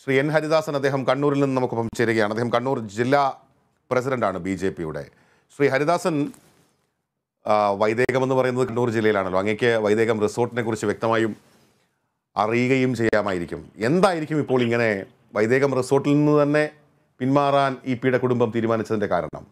Shri N Haridasan അദ്ദേഹം കണ്ണൂരിൽ നിന്ന് നമുക്കൊപ്പം ചേരുകയാണ് അദ്ദേഹം കണ്ണൂർ ജില്ലാ പ്രസിഡന്റാണ് ബി ജെ പിയുടെ ശ്രീ ഹരിദാസൻ ആ, വൈദേകം എന്ന് പറയുന്നത് കണ്ണൂർ ജില്ലയിലാണല്ലോ അങ്ങേക്ക് വൈദേകം റിസോർട്ടിനെ കുറിച്ച് വ്യക്തമായും അറിയുകയും ചെയ്യാമായിരിക്കും എന്തായിരിക്കും ഇപ്പോൾ ഇങ്ങനെ വൈദേകം റിസോർട്ടിൽ നിന്ന് തന്നെ പിന്മാറാൻ ഇ പിയുടെ കുടുംബം തീരുമാനിച്ചതിന്റെ കാരണം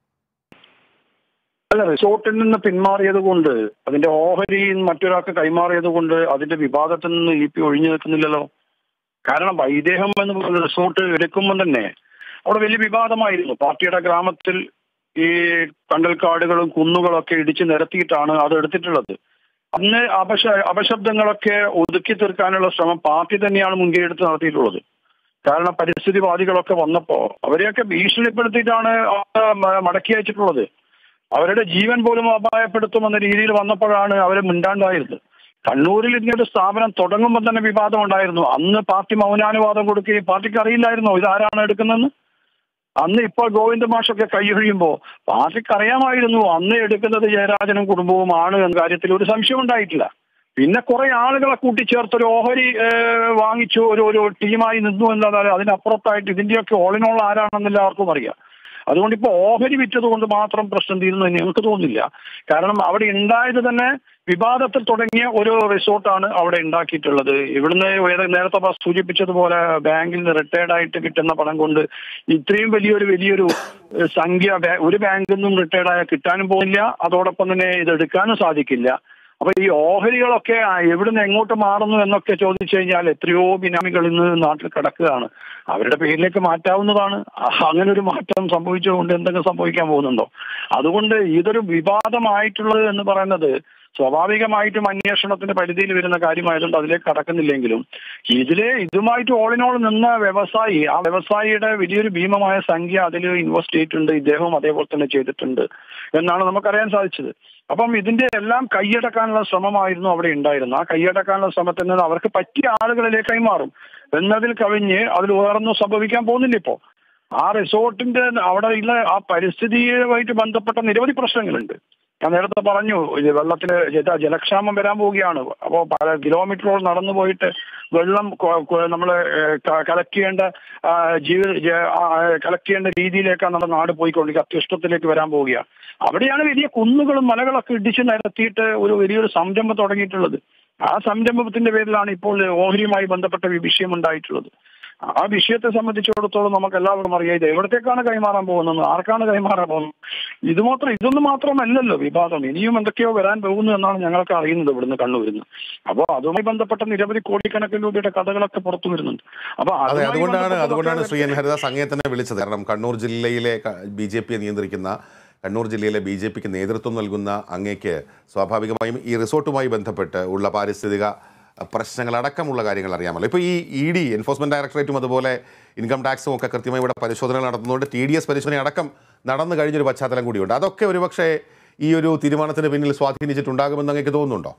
അല്ല റിസോർട്ടിൽ നിന്ന് പിന്മാറിയത് കൊണ്ട് അതിന്റെ ഓഹരി മറ്റൊരാൾക്ക് കൈമാറിയത് കൊണ്ട് അതിന്റെ വിവാദത്തിൽ നിന്ന് ഇ പി ഒഴിഞ്ഞു നിൽക്കുന്നില്ലല്ലോ കാരണം വൈദേഹം എന്ന് പറയുന്ന റിസോർട്ട് എടുക്കുമ്പോൾ തന്നെ അവിടെ വലിയ വിവാദമായിരുന്നു പാർട്ടിയുടെ ഗ്രാമത്തിൽ ഈ കണ്ടൽക്കാടുകളും കുന്നുകളൊക്കെ ഇടിച്ച് നിരത്തിയിട്ടാണ് അത് എടുത്തിട്ടുള്ളത് അന്ന് അപശ അപശബ്ദങ്ങളൊക്കെ ഒതുക്കി തീർക്കാനുള്ള ശ്രമം പാർട്ടി തന്നെയാണ് മുൻകൈയെടുത്ത് നടത്തിയിട്ടുള്ളത് കാരണം പരിസ്ഥിതിവാദികളൊക്കെ വന്നപ്പോ അവരെയൊക്കെ ഭീഷണിപ്പെടുത്തിയിട്ടാണ് ആ മ- മടക്കി അയച്ചിട്ടുള്ളത് അവരുടെ ജീവൻ പോലും അപായപ്പെടുത്തുമെന്ന രീതിയിൽ വന്നപ്പോഴാണ് അവരെ മിണ്ടാണ്ടായിരുന്നത് കണ്ണൂരിൽ ഇങ്ങനൊരു സ്ഥാപനം തുടങ്ങുമ്പോൾ തന്നെ വിവാദം ഉണ്ടായിരുന്നു അന്ന് പാർട്ടി മൗനാനുവാദം കൊടുക്കുകയും പാർട്ടിക്ക് അറിയില്ലായിരുന്നോ ഇതാരാണ് എടുക്കുന്നതെന്ന് അന്ന് ഇപ്പോൾ ഗോവിന്ദ മാഷൊക്കെ കൈയൊഴിയുമ്പോൾ പാർട്ടിക്ക് അറിയാമായിരുന്നു അന്ന് എടുക്കുന്നത് ജയരാജനും കുടുംബവുമാണ് എന്ന കാര്യത്തിൽ ഒരു സംശയം ഉണ്ടായിട്ടില്ല പിന്നെ കുറെ ആളുകളെ കൂട്ടിച്ചേർത്ത് ഒരു ഓഹരി ഏഹ്, വാങ്ങിച്ചു ഒരു ഒരു ടീമായി നിന്നു എന്നല്ലാതെ അതിനപ്പുറത്തായിട്ട് ഇതിന്റെയൊക്കെ ഓളിനോൾ ആരാണെന്ന് എല്ലാവർക്കും അറിയാം അതുകൊണ്ട് ഇപ്പൊ ഓഹരി വിറ്റത് കൊണ്ട് മാത്രം പ്രശ്നം തീരുന്നു എന്ന് ഞങ്ങൾക്ക് തോന്നുന്നില്ല കാരണം അവിടെ ഉണ്ടായത് തന്നെ വിവാദത്തിൽ തുടങ്ങിയ ഒരു റിസോർട്ടാണ് അവിടെ ഉണ്ടാക്കിയിട്ടുള്ളത് ഇവിടുന്ന് ഏത- നേരത്തെ പ- സൂചിപ്പിച്ചതുപോലെ ബാങ്കിൽ നിന്ന് റിട്ടയർഡ് ആയിട്ട് കിട്ടുന്ന പണം കൊണ്ട് ഇത്രയും വലിയൊരു വലിയൊരു ഏഹ്, സംഖ്യ ബാ- ഒരു ബാങ്കിൽ നിന്നും റിട്ടയർഡ് ആയ കിട്ടാനും പോകുന്നില്ല അതോടൊപ്പം തന്നെ ഇത് എടുക്കാനും സാധിക്കില്ല അപ്പൊ ഈ ഓഹരികളൊക്കെ ആ, എവിടുന്ന് എങ്ങോട്ട് മാറുന്നു എന്നൊക്കെ ചോദിച്ചു കഴിഞ്ഞാൽ എത്രയോ ബിനാമികൾ ഇന്ന് നാട്ടിൽ കിടക്കുകയാണ് അവരുടെ പേരിലേക്ക് മാറ്റാവുന്നതാണ് ആ, അങ്ങനെ ഒരു മാറ്റം സംഭവിച്ചുകൊണ്ട് എന്തെങ്കിലും സംഭവിക്കാൻ പോകുന്നുണ്ടോ അതുകൊണ്ട് ഇതൊരു വിവാദമായിട്ടുള്ളത് എന്ന് പറയുന്നത് സ്വാഭാവികമായിട്ടും അന്വേഷണത്തിന്റെ പരിധിയിൽ വരുന്ന കാര്യമായതുകൊണ്ട് അതിലേക്ക് കടക്കുന്നില്ലെങ്കിലും ഇതിലെ ഇതുമായിട്ട് ഓളിനോൾ നിന്ന വ്യവസായി ആ വ്യവസായിയുടെ വലിയൊരു ഭീമമായ സംഖ്യ അതിൽ ഇൻവെസ്റ്റ് ചെയ്തിട്ടുണ്ട് ഇദ്ദേഹവും അതേപോലെ തന്നെ ചെയ്തിട്ടുണ്ട് എന്നാണ് നമുക്കറിയാൻ സാധിച്ചത് അപ്പം ഇതിന്റെ എല്ലാം കൈയടക്കാനുള്ള ശ്രമമായിരുന്നു അവിടെ ഉണ്ടായിരുന്നത് ആ കൈയടക്കാനുള്ള ശ്രമത്തിൽ നിന്ന് അവർക്ക് പറ്റിയ ആളുകളിലേക്ക് കൈമാറും എന്നതിൽ കവിഞ്ഞ് അതിൽ ഉയർന്നു സംഭവിക്കാൻ പോകുന്നില്ല ഇപ്പോ ആ റിസോർട്ടിന്റെ അവിടെ ഉള്ള ആ പരിസ്ഥിതിയുമായിട്ട് ബന്ധപ്പെട്ട നിരവധി പ്രശ്നങ്ങളുണ്ട് ഞാൻ നേരത്തെ പറഞ്ഞു ഇത് വെള്ളത്തിന് ജല- ജലക്ഷാമം വരാൻ പോവുകയാണ് അപ്പോൾ പല കിലോമീറ്ററോളം നടന്നു പോയിട്ട് വെള്ളം നമ്മൾ കളക്ട് ചെയ്യേണ്ട ആ, ജീവി കളക്ട് ചെയ്യേണ്ട രീതിയിലേക്കാണ് നമ്മുടെ നാട് പോയിക്കൊണ്ടിരിക്കുക അത്യുഷ്ടത്തിലേക്ക് വരാൻ പോവുകയാണ് അവിടെയാണ് വലിയ കുന്നുകളും മലകളൊക്കെ ഇടിച്ച് നിരത്തിയിട്ട് ഒരു വലിയൊരു സംരംഭം തുടങ്ങിയിട്ടുള്ളത് ആ സംരംഭത്തിന്റെ പേരിലാണ് ഇപ്പോൾ ഓഹരിയുമായി ബന്ധപ്പെട്ട ഈ വിഷയം ഉണ്ടായിട്ടുള്ളത് ആ വിഷയത്തെ സംബന്ധിച്ചിടത്തോളം നമുക്ക് എല്ലാവർക്കും അറിയാം ഇത് എവിടത്തേക്കാണ് കൈമാറാൻ പോകുന്നത് ആർക്കാണ് കൈമാറാൻ പോകുന്നത് ഇത് മാത്രം ഇതൊന്നും മാത്രമല്ലല്ലോ വിവാദം ഇനിയും എന്തൊക്കെയോ വരാൻ പോകുന്നു എന്നാണ് ഞങ്ങൾക്ക് അറിയുന്നത് ഇവിടുന്ന് കണ്ണൂരിൽ നിന്ന് അപ്പോൾ അതുമായി ബന്ധപ്പെട്ട നിരവധി കോടിക്കണക്കിന് രൂപയുടെ കഥകളൊക്കെ പുറത്തു വരുന്നുണ്ട് അപ്പൊ അതെ അതുമായി അതുകൊണ്ടാണ് ബന്ധപ്പെട്ടതൊക്കെ അതുകൊണ്ടാണ് ശ്രീ എൻ ഹരിദാസ് അങ്ങേ തന്നെ വിളിച്ചത് കാരണം കണ്ണൂർ ജില്ലയിലെ ബി ജെ പിയെ നിയന്ത്രിക്കുന്ന കണ്ണൂർ ജില്ലയിലെ ബി ജെ പിക്ക് നേതൃത്വം നൽകുന്ന അങ്ങേക്ക് സ്വാഭാവികമായും ഈ റിസോർട്ടുമായി ബന്ധപ്പെട്ട് ഉള്ള പാരിസ്ഥിതിക പ്രശ്നങ്ങളടക്കമുള്ള കാര്യങ്ങൾ അറിയാമല്ലോ ഇപ്പോൾ ഈ ഇ ഡി എൻഫോഴ്സ്മെന്റ് ഡയറക്ടറേറ്റും അതുപോലെ ഇൻകം ടാക്സും ഒക്കെ കൃത്യമായി ഇവിടെ പരിശോധനകൾ നടത്തുന്നതുകൊണ്ട് ടി ഡി എസ് പരിശോധന അടക്കം നടന്നു കഴിഞ്ഞൊരു പശ്ചാത്തലം കൂടിയുണ്ട് അതൊക്കെ ഒരുപക്ഷെ ഈ ഒരു തീരുമാനത്തിന് പിന്നിൽ സ്വാധീനിച്ചിട്ടുണ്ടാകുമെന്ന് അങ്ങേക്ക് തോന്നുന്നുണ്ടോ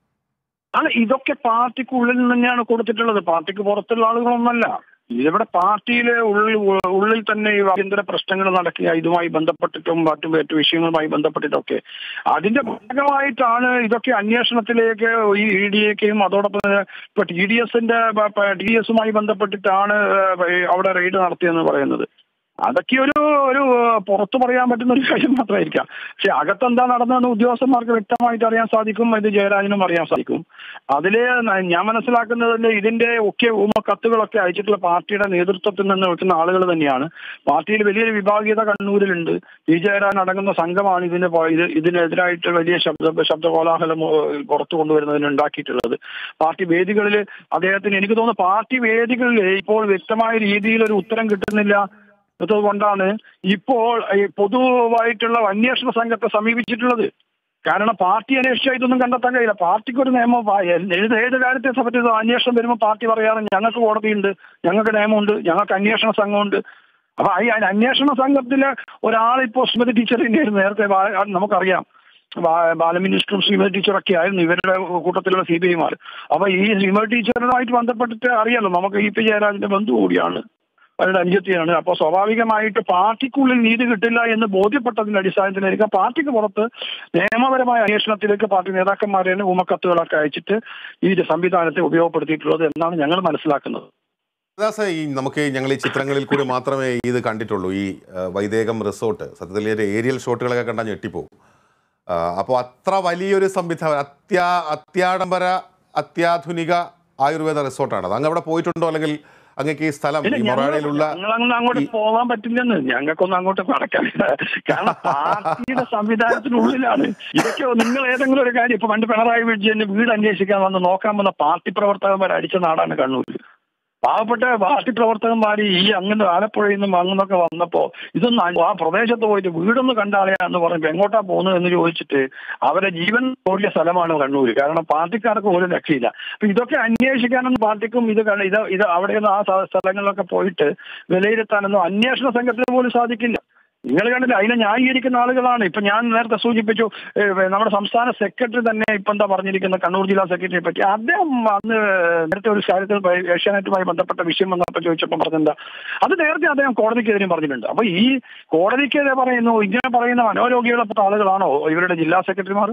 ആണ് ഇതൊക്കെ പാർട്ടിക്കുള്ളിൽ നിന്ന് തന്നെയാണ് കൊടുത്തിട്ടുള്ളത് പാർട്ടിക്ക് പുറത്തുള്ള ആളുകളൊന്നല്ല ഇതിവിടെ പാർട്ടിയിലെ ഉള്ളിൽ ഉള്ളിൽ തന്നെ ഈ ആഭ്യന്തര പ്രശ്നങ്ങൾ നടക്കുക ഇതുമായി ബന്ധപ്പെട്ടിട്ടും മറ്റു മറ്റു വിഷയങ്ങളുമായി ബന്ധപ്പെട്ടിട്ടൊക്കെ അതിന്റെ ഭാഗമായിട്ടാണ് ഇതൊക്കെ അന്വേഷണത്തിലേക്ക് ഈ ഇ ഡിയേക്കും അതോടൊപ്പം തന്നെ ഇപ്പൊ ടി ഡി എസിന്റെ ടി ഡി എസുമായി ബന്ധപ്പെട്ടിട്ടാണ് ഏഹ്, അവിടെ റെയ്ഡ് നടത്തിയെന്ന് പറയുന്നത് അതൊക്കെ ഒരു ഒരു പുറത്തു പറയാൻ പറ്റുന്ന ഒരു കാര്യം മാത്രമായിരിക്കാം പക്ഷെ അകത്തെന്താ നടന്നതെന്ന് ഉദ്യോഗസ്ഥന്മാർക്ക് വ്യക്തമായിട്ട് അറിയാൻ സാധിക്കും ഇത് ജയരാജനും അറിയാൻ സാധിക്കും അതില് ന- ഞാൻ മനസ്സിലാക്കുന്നതിൽ ഇതിന്റെ ഒക്കെ ഉമ കത്തുകളൊക്കെ അയച്ചിട്ടുള്ള പാർട്ടിയുടെ നേതൃത്വത്തിൽ നിന്ന് വെക്കുന്ന ആളുകൾ തന്നെയാണ് പാർട്ടിയിൽ വലിയൊരു വിഭാഗീയത കണ്ണൂരിലുണ്ട് പി ജയരാജൻ അടങ്ങുന്ന സംഘമാണ് ഇതിന് പോ- ഇത് ഇതിനെതിരായിട്ട് വലിയ ശബ്ദ ശബ്ദ കോലാഹലം ഏഹ്, പുറത്തു കൊണ്ടുവരുന്നതിന് ഉണ്ടാക്കിയിട്ടുള്ളത് പാർട്ടി വേദികളിൽ അദ്ദേഹത്തിന് എനിക്ക് തോന്നുന്നു പാർട്ടി വേദികളിൽ ഇപ്പോൾ വ്യക്തമായ രീതിയിൽ ഒരു ഉത്തരം കിട്ടുന്നില്ല കൊണ്ടാണ് ഇപ്പോൾ ഈ പൊതുവായിട്ടുള്ള അന്വേഷണ സംഘത്തെ സമീപിച്ചിട്ടുള്ളത് കാരണം പാർട്ടി അന്വേഷിച്ചാൽ ഇതൊന്നും കണ്ടെത്താൻ കഴിയില്ല പാർട്ടിക്ക് ഒരു നിയമം വാ- ഏത് ഏത് കാര്യത്തെ സംബന്ധിച്ച് അന്വേഷണം വരുമ്പോൾ പാർട്ടി പറയാറ് ഞങ്ങൾക്ക് കോടതിയുണ്ട് ഞങ്ങൾക്ക് നിയമമുണ്ട് ഞങ്ങൾക്ക് അന്വേഷണ സംഘമുണ്ട് അപ്പൊ ഈ അന്വേഷണ സംഘത്തിലെ ഒരാളിപ്പോ സ്മൃതി ടീച്ചർ തന്നെയായിരുന്നു നേരത്തെ ബാ- നമുക്കറിയാം ബാ- ബാലമിനിസ്റ്ററും ശ്രീമതി ടീച്ചറൊക്കെ ആയിരുന്നു ഇവരുടെ കൂട്ടത്തിലുള്ള സി ബി ഐമാർ അപ്പൊ ഈ ശ്രീമതി ടീച്ചറുമായിട്ട് ബന്ധപ്പെട്ടിട്ട് അറിയാലോ നമുക്ക് ഇ പി ജയരാജന്റെ ബന്ധു കൂടിയാണ് അവരുടെ അനുജത്തിയാണ് അപ്പോൾ സ്വാഭാവികമായിട്ട് പാർട്ടിക്കുള്ളിൽ നീതി കിട്ടില്ല എന്ന് ബോധ്യപ്പെട്ടതിന്റെ അടിസ്ഥാനത്തിലായിരിക്കും പാർട്ടിക്ക് പുറത്ത് നിയമപരമായ അന്വേഷണത്തിലേക്ക് പാർട്ടി നേതാക്കന്മാരെ ഉമക്കത്തുകളൊക്കെ അയച്ചിട്ട് ഈ സംവിധാനത്തെ ഉപയോഗപ്പെടുത്തിയിട്ടുള്ളത് എന്നാണ് ഞങ്ങൾ മനസ്സിലാക്കുന്നത് ദാസ ഈ നമുക്ക് ഞങ്ങൾ ഈ ചിത്രങ്ങളിൽ കൂടി മാത്രമേ ഇത് കണ്ടിട്ടുള്ളൂ ഈ ആ, വൈദേകം റിസോർട്ട് സത്യത്തിൽ ഇതിന്റെ ഏരിയൽ ഷോട്ടുകളൊക്കെ കണ്ടാൽ ഞെട്ടിപ്പോവും അപ്പോൾ അത്ര വലിയൊരു സംവിധാനം അത്യാ അത്യാഡംബര അത്യാധുനിക ആയുർവേദ റിസോർട്ടാണ് അത് അങ്ങ് അവിടെ പോയിട്ടുണ്ടോ അല്ലെങ്കിൽ അങ്ങക്ക് ഈ സ്ഥലം ഇല്ല ഈ മൊറാഴയിലുള്ള ഞങ്ങളങ്ങനെ അങ്ങോട്ട് പോകാൻ പറ്റില്ലെന്ന് ഞങ്ങൾക്കൊന്നും അങ്ങോട്ട് നടക്കാനില്ല കാരണം പാർട്ടിയുടെ സംവിധാനത്തിനുള്ളിലാണ് ഇതൊക്കെ നിങ്ങൾ ഏതെങ്കിലും ഒരു കാര്യം ഇപ്പൊ പണ്ട് പിണറായി വിജയന്റെ വീട് അന്വേഷിക്കാൻ വന്ന് നോക്കാൻ വന്ന പാർട്ടി പ്രവർത്തകന്മാർ അടിച്ച നാടാണ് കണ്ണൂർ പാവപ്പെട്ട പാർട്ടി പ്രവർത്തകന്മാർ ഈ അങ്ങനെ ആലപ്പുഴയിൽ നിന്നും അങ്ങനൊക്കെ വന്നപ്പോ ഇതൊന്നും ആ- ആ പ്രദേശത്ത് പോയിട്ട് വീടൊന്ന് കണ്ടാളയാന്ന് പറഞ്ഞപ്പോ എങ്ങോട്ടാ പോകുന്നത് എന്ന് ചോദിച്ചിട്ട് അവരെ ജീവൻ ഓടിയ സ്ഥലമാണ് കണ്ണൂര് കാരണം പാർട്ടിക്കാർക്ക് ഒരു രക്ഷയില്ല അപ്പൊ ഇതൊക്കെ അന്വേഷിക്കാനൊന്നും പാർട്ടിക്കും ഇത് കണ്ട- ഇത് ഇത് അവിടെയൊന്നും ആ സ്ഥ- സ്ഥലങ്ങളിലൊക്കെ പോയിട്ട് വിലയിരുത്താനൊന്നും അന്വേഷണ സംഘത്തിന് പോലും സാധിക്കില്ല നിങ്ങൾ കണ്ടില്ല അതിനെ ന്യായീകരിക്കുന്ന ആളുകളാണ് ഇപ്പൊ ഞാൻ നേരത്തെ സൂചിപ്പിച്ചു ഏ, നമ്മുടെ സംസ്ഥാന സെക്രട്ടറി തന്നെ ഇപ്പൊ എന്താ പറഞ്ഞിരിക്കുന്ന കണ്ണൂർ ജില്ലാ സെക്രട്ടറിയെ പറ്റി അദ്ദേഹം അന്ന് നേരത്തെ ഒരു കാര്യത്തിൽ പ- ഏഷ്യാനെറ്റുമായി ബന്ധപ്പെട്ട വിഷയം വന്നപ്പോൾ ചോദിച്ചപ്പോൾ പറഞ്ഞെന്താ അത് നേരത്തെ അദ്ദേഹം കോടതിക്കെതിരെയും പറഞ്ഞിട്ടുണ്ട് അപ്പൊ ഈ കോടതിക്കെതിരെ പറയുന്നു ഇങ്ങനെ പറയുന്ന മനോരോഗികളെപ്പെട്ട ആളുകളാണോ ഇവരുടെ ജില്ലാ സെക്രട്ടറിമാർ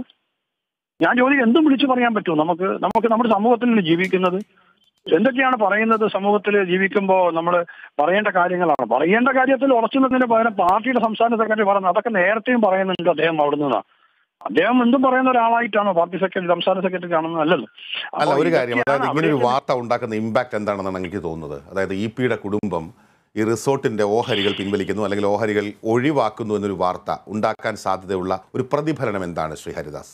ഞാൻ ചോദിക്കും എന്തും വിളിച്ചു പറയാൻ പറ്റുമോ നമുക്ക് നമുക്ക് നമ്മുടെ സമൂഹത്തിൽ ജീവിക്കുന്നത് എന്തൊക്കെയാണ് പറയുന്നത് സമൂഹത്തിൽ ജീവിക്കുമ്പോൾ നമ്മൾ പറയേണ്ട കാര്യങ്ങളാണ് പറയേണ്ട കാര്യത്തിൽ ഉറച്ചു നിന്നതിന് പകരം പാർട്ടിയുടെ സംസ്ഥാന സെക്രട്ടറി പറയുന്നത് അതൊക്കെ നേരത്തെയും പറയുന്നുണ്ട് അദ്ദേഹം അവിടെ നിന്നാ അദ്ദേഹം എന്തും പറയുന്ന ഒരാളായിട്ടാണോ പാർട്ടി സെക്രട്ടറി സംസ്ഥാന സെക്രട്ടറി ആണെന്ന് അല്ലല്ലോ അല്ല അപ്പോൾ ഒരു കാര്യം ഇതൊക്കെയാണ് അതായത് ഇങ്ങനെ ഒരു അവിടെ വാർത്ത ഉണ്ടാക്കുന്ന ഇമ്പാക്ട് എന്താണെന്നാണ് എനിക്ക് തോന്നുന്നത് അതായത് ഇ പിയുടെ കുടുംബം ഈ റിസോർട്ടിന്റെ ഓഹരികൾ പിൻവലിക്കുന്നു അല്ലെങ്കിൽ ഓഹരികൾ ഒഴിവാക്കുന്നു എന്നൊരു വാർത്ത ഉണ്ടാക്കാൻ സാധ്യതയുള്ള ഒരു പ്രതിഫലനം എന്താണ് ശ്രീ ഹരിദാസ്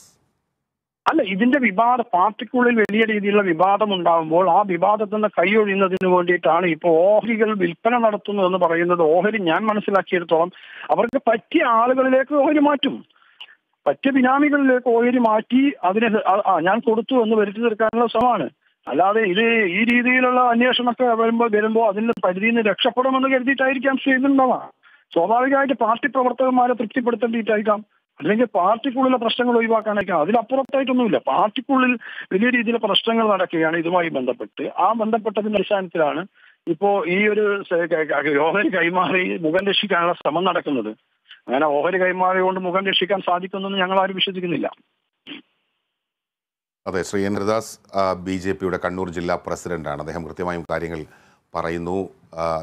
അല്ല ഇതിന്റെ വിവാദ പാർട്ടിക്കുള്ളിൽ വലിയ രീതിയിലുള്ള വിവാദം ഉണ്ടാകുമ്പോൾ ആ വിവാദത്തിൽ നിന്ന് കൈയൊഴിയുന്നതിന് വേണ്ടിയിട്ടാണ് ഇപ്പോൾ ഓഹരികൾ വിൽപ്പന നടത്തുന്നു എന്ന് പറയുന്നത് ഓഹരി ഞാൻ മനസ്സിലാക്കിയെടുത്തോളം അവർക്ക് പറ്റിയ ആളുകളിലേക്ക് ഓഹരി മാറ്റും പറ്റിയ ബിനാമികളിലേക്ക് ഓഹരി മാറ്റി അതിനെ ആ- ആ, ഞാൻ കൊടുത്തു എന്ന് വരുത്തി തീർക്കാനുള്ള ശ്രമമാണ് അല്ലാതെ ഇത് ഈ രീതിയിലുള്ള അന്വേഷണമൊക്കെ വരുമ്പോൾ വരുമ്പോൾ അതിന്റെ പരിധിയിൽ നിന്ന് രക്ഷപ്പെടുമെന്ന് കരുതിയിട്ടായിരിക്കാം ചെയ്യുന്നുണ്ടാവുക സ്വാഭാവികമായിട്ട് പാർട്ടി പ്രവർത്തകന്മാരെ തൃപ്തിപ്പെടുത്തേണ്ടിയിട്ടായിരിക്കാം അല്ലെങ്കിൽ പാർട്ടിക്കുള്ളിലെ പ്രശ്നങ്ങൾ ഒഴിവാക്കാനായിരിക്കാം അതിലപ്പുറത്തായിട്ടൊന്നുമില്ല പാർട്ടിക്കുള്ളിൽ വലിയ രീതിയിലെ പ്രശ്നങ്ങൾ നടക്കുകയാണ് ഇതുമായി ബന്ധപ്പെട്ട് ആ ബന്ധപ്പെട്ടതിന്റെ അടിസ്ഥാനത്തിലാണ് ഇപ്പോ ഈ ഒരു സ- ക- ക- ഓഹരി കൈമാറി മുഖം രക്ഷിക്കാനുള്ള ശ്രമം നടക്കുന്നത് അങ്ങനെ ഓഹരി കൈമാറി കൊണ്ട് മുഖം രക്ഷിക്കാൻ സാധിക്കുമെന്ന് ഞങ്ങൾ ആരും വിശ്വസിക്കുന്നില്ല അതെ Shri N Haridas B J പിയുടെ കണ്ണൂർ ജില്ലാ പ്രസിഡന്റാണ് അദ്ദേഹം കൃത്യമായും കാര്യങ്ങൾ പറയുന്നു ആ,